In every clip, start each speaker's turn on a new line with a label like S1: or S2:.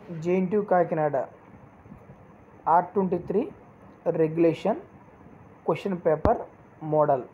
S1: JNT Kakinada R twenty three regulation question paper model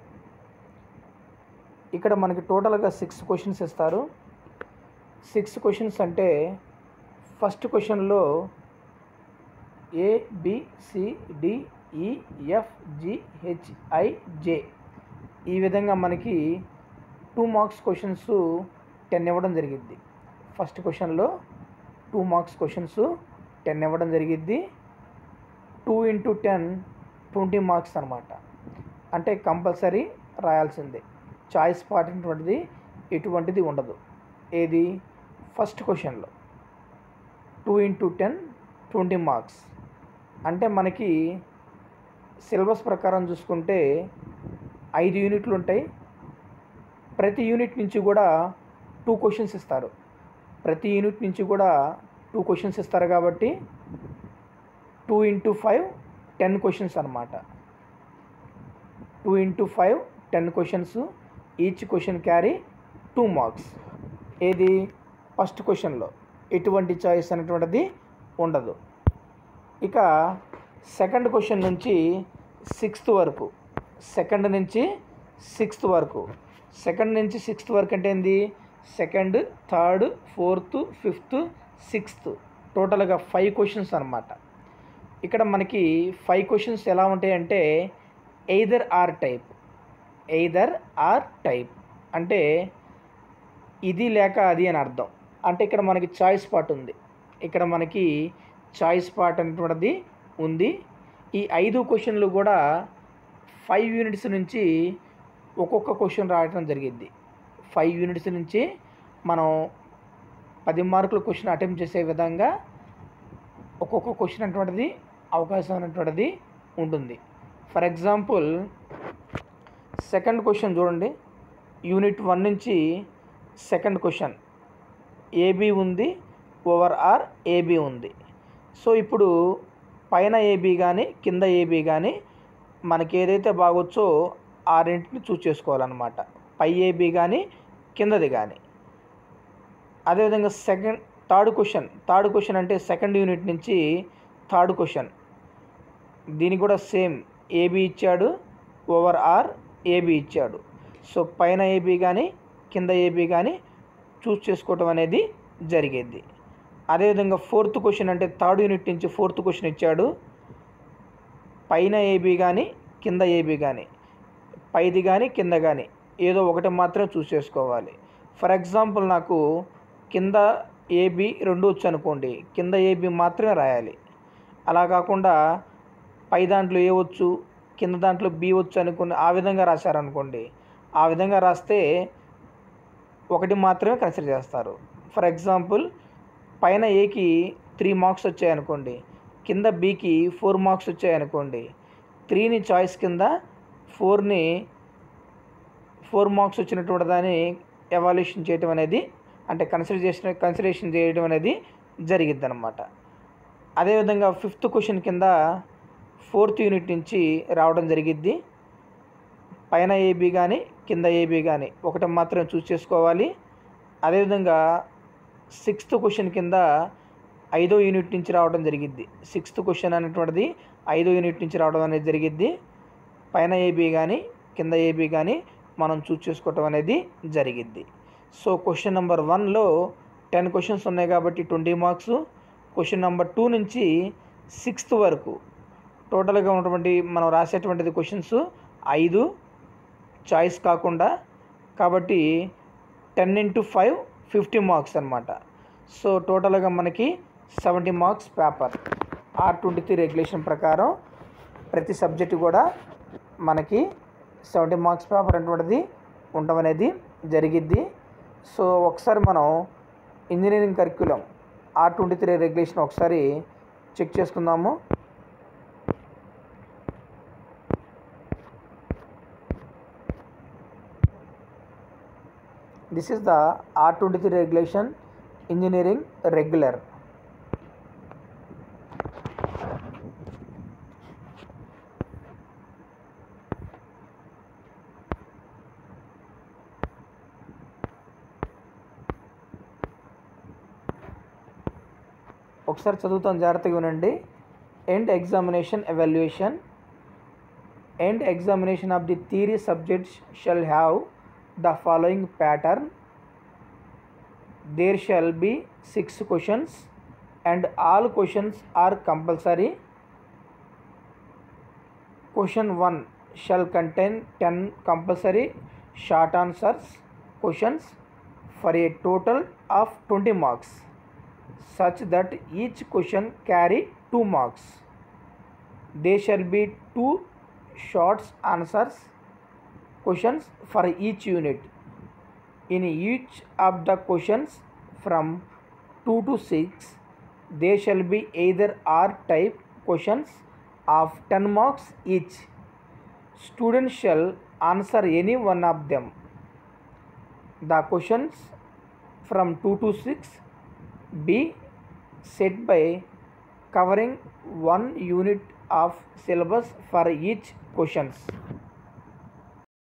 S1: ఇక్కడ మనకి టోటల్గా సిక్స్ క్వశ్చన్స్ ఇస్తారు సిక్స్ క్వశ్చన్స్ అంటే ఫస్ట్ క్వశ్చన్లో A B C D E F G H I J ఈ విధంగా మనకి టూ మార్క్స్ క్వశ్చన్స్ టెన్ ఇవ్వడం జరిగిద్ది ఫస్ట్ క్వశ్చన్లో టూ మార్క్స్ క్వశ్చన్స్ టెన్ ఇవ్వడం జరిగిద్ది two into ten twenty marks అనమాట అంటే కంపల్సరీ రాయాల్సిందే చాయిస్ పార్ట్ అటువంటిది ఎటువంటిది ఉండదు ఏది ఫస్ట్ క్వశ్చన్లో two into ten twenty marks అంటే మనకి సిలబస్ ప్రకారం చూసుకుంటే ఐదు యూనిట్లు ఉంటాయి ప్రతి యూనిట్ నుంచి కూడా టూ క్వశ్చన్స్ ఇస్తారు ప్రతి యూనిట్ నుంచి కూడా టూ క్వశ్చన్స్ ఇస్తారు కాబట్టి two into five ten questions అనమాట two into five ten questions each question carry two marks ఏది ఫస్ట్ క్వశ్చన్లో ఎటువంటి చాయిస్ అనేటువంటిది ఉండదు ఇక సెకండ్ క్వశ్చన్ నుంచి సిక్స్త్ వరకు సెకండ్ నుంచి సిక్స్త్ వరకు సెకండ్ నుంచి సిక్స్త్ వరకు అంటే ఏంది second third fourth fifth sixth టోటల్గా ఫైవ్ క్వశ్చన్స్ అనమాట ఇక్కడ మనకి ఫైవ్ క్వశ్చన్స్ ఎలా ఉంటాయి అంటే either or type either or type అంటే ఇది లేక అది అని అర్థం అంటే ఇక్కడ మనకి చాయిస్ పార్ట్ ఉంది ఇక్కడ మనకి చాయిస్ పార్ట్ అనేటువంటిది ఉంది ఈ ఐదు క్వశ్చన్లు కూడా ఫైవ్ యూనిట్స్ నుంచి ఒక్కొక్క క్వశ్చన్ రాయడం జరిగింది ఫైవ్ యూనిట్స్ నుంచి మనం పది మార్కుల క్వశ్చన్ అటెంప్ట్ చేసే విధంగా ఒక్కొక్క క్వశ్చన్ అటువంటిది అవకాశం అనేటువంటిది ఉంటుంది ఫర్ ఎగ్జాంపుల్ సెకండ్ క్వశ్చన్ చూడండి యూనిట్ వన్ నుంచి సెకండ్ క్వశ్చన్ ఏబి ఉంది ఓవర్ ఆర్ ఏబి ఉంది సో ఇప్పుడు పైన ఏబి కానీ కింద ఏబి కానీ మనకి ఏదైతే బాగొచ్చో ఆ రెంటిని చూస్ చేసుకోవాలన్నమాట పై ఏబి కానీ కిందది కానీ అదేవిధంగా second third question third question అంటే సెకండ్ యూనిట్ నుంచి థర్డ్ క్వశ్చన్ దీనికి కూడా సేమ్ ఏబి ఇచ్చాడు ఓవర్ ఆర్ ఏబి ఇచ్చాడు సో పైన ఏబి కానీ కింద ఏబి కానీ చూస్ చేసుకోవటం అనేది జరిగేది అదేవిధంగా ఫోర్త్ క్వశ్చన్ అంటే థర్డ్ యూనిట్ నుంచి ఫోర్త్ క్వశ్చన్ ఇచ్చాడు పైన ఏబి కానీ కింద ఏబి కానీ పైది కానీ కింద కానీ ఏదో ఒకటి మాత్రం చూస్ చేసుకోవాలి ఫర్ ఎగ్జాంపుల్ నాకు కింద ఏబి రెండు వచ్చు అనుకోండి కింద ఏబి మాత్రమే రాయాలి అలా కాకుండా పై దాంట్లో ఏ వచ్చు కింద దాంట్లో బి వచ్చు అనుకుని ఆ విధంగా రాశారనుకోండి ఆ విధంగా రాస్తే ఒకటి మాత్రమే కన్సిడర్ చేస్తారు ఫర్ ఎగ్జాంపుల్ పైన ఏకి త్రీ మార్క్స్ వచ్చాయనుకోండి కింద బీకి ఫోర్ మార్క్స్ వచ్చాయనుకోండి త్రీని చాయిస్ కింద ఫోర్ని ఫోర్ మార్క్స్ వచ్చినటువంటి దాన్ని ఎవాల్యుయేషన్ చేయడం అనేది అంటే కన్సిడర్ చేసిన కన్సిడరేషన్ చేయడం అనేది జరిగిద్ది అనమాట అదేవిధంగా ఫిఫ్త్ క్వశ్చన్ కింద ఫోర్త్ యూనిట్ నుంచి రావడం జరిగిద్ది పైన ఏబీ కానీ కింద ఏబీ కానీ ఒకటి మాత్రం చూస్ చేసుకోవాలి అదేవిధంగా సిక్స్త్ క్వశ్చన్ కింద ఐదో యూనిట్ నుంచి రావడం జరిగిద్ది సిక్స్త్ క్వశ్చన్ అనేటువంటిది ఐదో యూనిట్ నుంచి రావడం అనేది జరిగిద్ది పైన ఏబీ కానీ కింద ఏబీ కానీ మనం చూస్ చేసుకోవటం అనేది జరిగిద్ది సో క్వశ్చన్ నెంబర్ వన్లో టెన్ క్వశ్చన్స్ ఉన్నాయి కాబట్టి twenty marks question number two నుంచి సిక్స్త్ వరకు టోటల్గా ఉన్నటువంటి మనం రాసేటువంటిది క్వశ్చన్స్ ఐదు చాయిస్ కాకుండా కాబట్టి ten into five fifty marks అనమాట సో టోటల్గా మనకి seventy marks paper R twenty three regulation ప్రకారం ప్రతి సబ్జెక్టు కూడా మనకి సెవెంటీ మార్క్స్ పేపర్ అటువంటిది ఉండడం అనేది జరిగిద్ది సో ఒకసారి మనం engineering curriculum R twenty three regulation ఒకసారి చెక్ చేసుకుందాము this is the R twenty three regulation engineering regular ఒకసారి చదువుతాం జాగ్రత్తగా వినండి end examination evaluation end examination of the theory subjects shall have the following pattern there shall be six questions and all questions are compulsory question one shall contain ten compulsory short answers questions for a total of twenty marks such that each question carry 2 marks. There shall be two short answers questions for each unit. In each of the questions from 2 to 6, there shall be either R type questions of 10 marks each. Students shall answer any one of them. The questions from 2 to 6 be set by covering one unit of syllabus for each questions